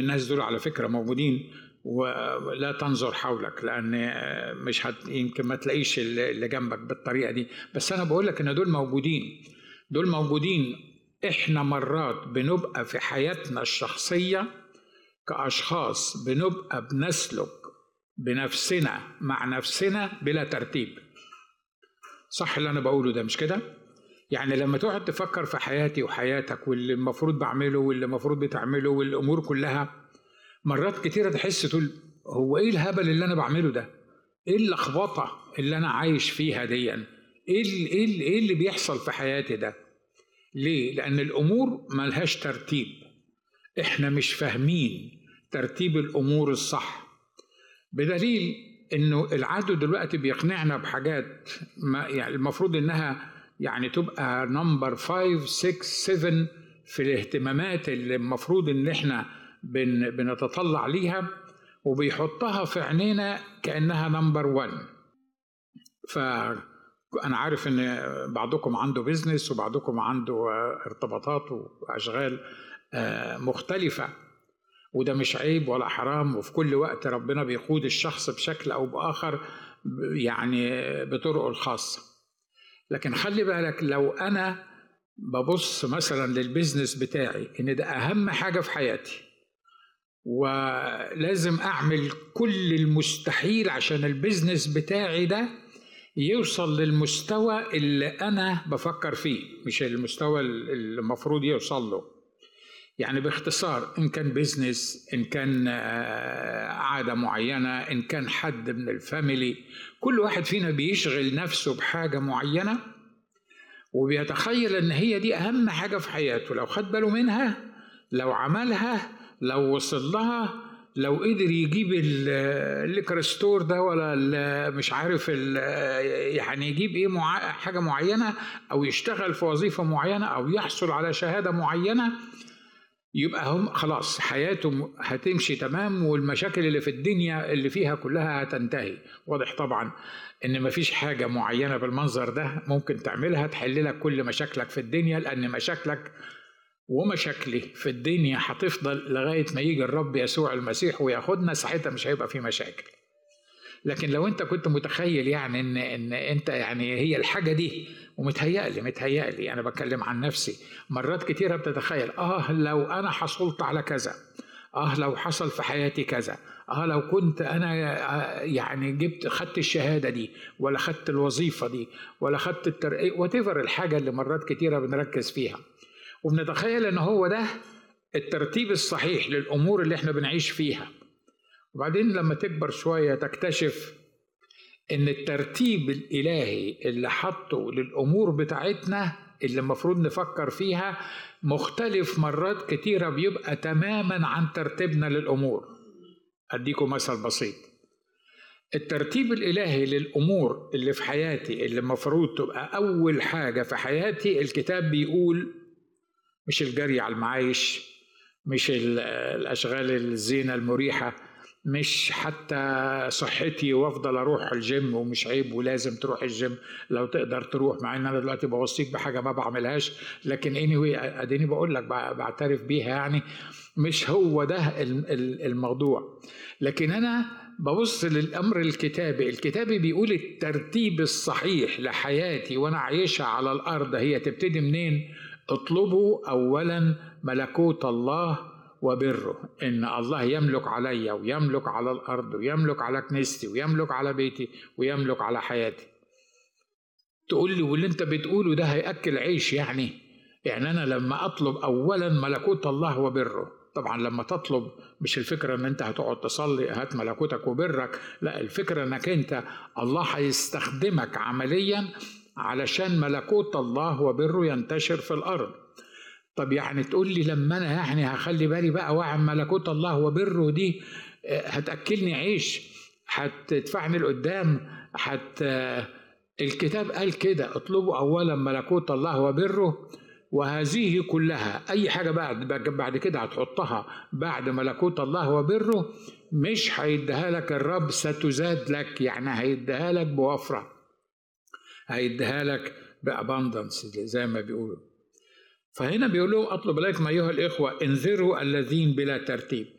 الناس دول على فكرة موجودين ولا تنظر حولك لان مش هت يمكن ما تلاقيش اللي جنبك بالطريقه دي بس انا بقول لك ان دول موجودين دول موجودين احنا مرات بنبقى في حياتنا الشخصيه كاشخاص بنبقى بنسلك بنفسنا مع نفسنا بلا ترتيب صح اللي انا بقوله ده مش كده يعني لما تقعد تفكر في حياتي وحياتك واللي المفروض بعمله واللي المفروض بتعمله والامور كلها مرات كتيرة تحس تقول هو ايه الهبل اللي انا بعمله ده ايه اللخبطة اللي انا عايش فيها دي ايه اللي, إيه اللي, إيه اللي بيحصل في حياتي ده ليه لان الامور ملهاش ترتيب احنا مش فاهمين ترتيب الامور الصح بدليل انه العدو دلوقتي بيقنعنا بحاجات ما يعني المفروض انها يعني تبقى نمبر 5 6 7 في الاهتمامات اللي المفروض ان احنا بن بنتطلع ليها وبيحطها في عينينا كانها نمبر 1 فانا عارف ان بعضكم عنده بيزنس وبعضكم عنده ارتباطات واشغال مختلفه وده مش عيب ولا حرام وفي كل وقت ربنا بيقود الشخص بشكل او باخر يعني بطرقه الخاصه لكن خلي بالك لو انا ببص مثلا للبيزنس بتاعي ان ده اهم حاجه في حياتي ولازم اعمل كل المستحيل عشان البيزنس بتاعي ده يوصل للمستوى اللي انا بفكر فيه مش المستوى اللي المفروض يوصل له يعني باختصار ان كان بيزنس ان كان عاده معينه ان كان حد من الفاميلي كل واحد فينا بيشغل نفسه بحاجه معينه وبيتخيل ان هي دي اهم حاجه في حياته لو خد باله منها لو عملها لو وصل لها لو قدر يجيب الليكر ستور ده ولا مش عارف يعني يجيب ايه مع حاجه معينه او يشتغل في وظيفه معينه او يحصل على شهاده معينه يبقى هم خلاص حياته هتمشي تمام والمشاكل اللي في الدنيا اللي فيها كلها هتنتهي واضح طبعا ان مفيش حاجه معينه بالمنظر ده ممكن تعملها تحل لك كل مشاكلك في الدنيا لان مشاكلك ومشاكلي في الدنيا هتفضل لغايه ما يجي الرب يسوع المسيح وياخدنا ساعتها مش هيبقى في مشاكل لكن لو انت كنت متخيل يعني ان ان انت يعني هي الحاجه دي ومتهيألي متهيألي انا بتكلم عن نفسي مرات كتيره بتتخيل اه لو انا حصلت على كذا اه لو حصل في حياتي كذا اه لو كنت انا يعني جبت خدت الشهاده دي ولا خدت الوظيفه دي ولا خدت الترقيه وات الحاجه اللي مرات كتيره بنركز فيها وبنتخيل ان هو ده الترتيب الصحيح للامور اللي احنا بنعيش فيها وبعدين لما تكبر شويه تكتشف ان الترتيب الالهي اللي حطه للامور بتاعتنا اللي المفروض نفكر فيها مختلف مرات كتيرة بيبقى تماما عن ترتيبنا للأمور أديكم مثل بسيط الترتيب الإلهي للأمور اللي في حياتي اللي المفروض تبقى أول حاجة في حياتي الكتاب بيقول مش الجري على المعايش مش الأشغال الزينة المريحة مش حتى صحتي وافضل اروح الجيم ومش عيب ولازم تروح الجيم لو تقدر تروح مع ان انا دلوقتي بوصيك بحاجه ما بعملهاش لكن اني anyway اديني بقول لك بعترف بيها يعني مش هو ده الموضوع لكن انا ببص للامر الكتابي الكتابي بيقول الترتيب الصحيح لحياتي وانا عايشها على الارض هي تبتدي منين اطلبوا اولا ملكوت الله وبره ان الله يملك علي ويملك على الارض ويملك على كنيستي ويملك على بيتي ويملك على حياتي تقول لي واللي انت بتقوله ده هياكل عيش يعني يعني انا لما اطلب اولا ملكوت الله وبره طبعا لما تطلب مش الفكره ان انت هتقعد تصلي هات ملكوتك وبرك لا الفكره انك انت الله هيستخدمك عمليا علشان ملكوت الله وبره ينتشر في الارض طب يعني تقول لي لما انا يعني هخلي بالي بقى واعم ملكوت الله وبره دي هتاكلني عيش هتدفعني لقدام هت الكتاب قال كده اطلبوا اولا ملكوت الله وبره وهذه كلها اي حاجه بعد بعد كده هتحطها بعد ملكوت الله وبره مش هيديها لك الرب ستزاد لك يعني هيديها لك بوفره هيديها لك باباندنس زي ما بيقولوا فهنا بيقول لهم اطلب اليكم ايها الاخوه انذروا الذين بلا ترتيب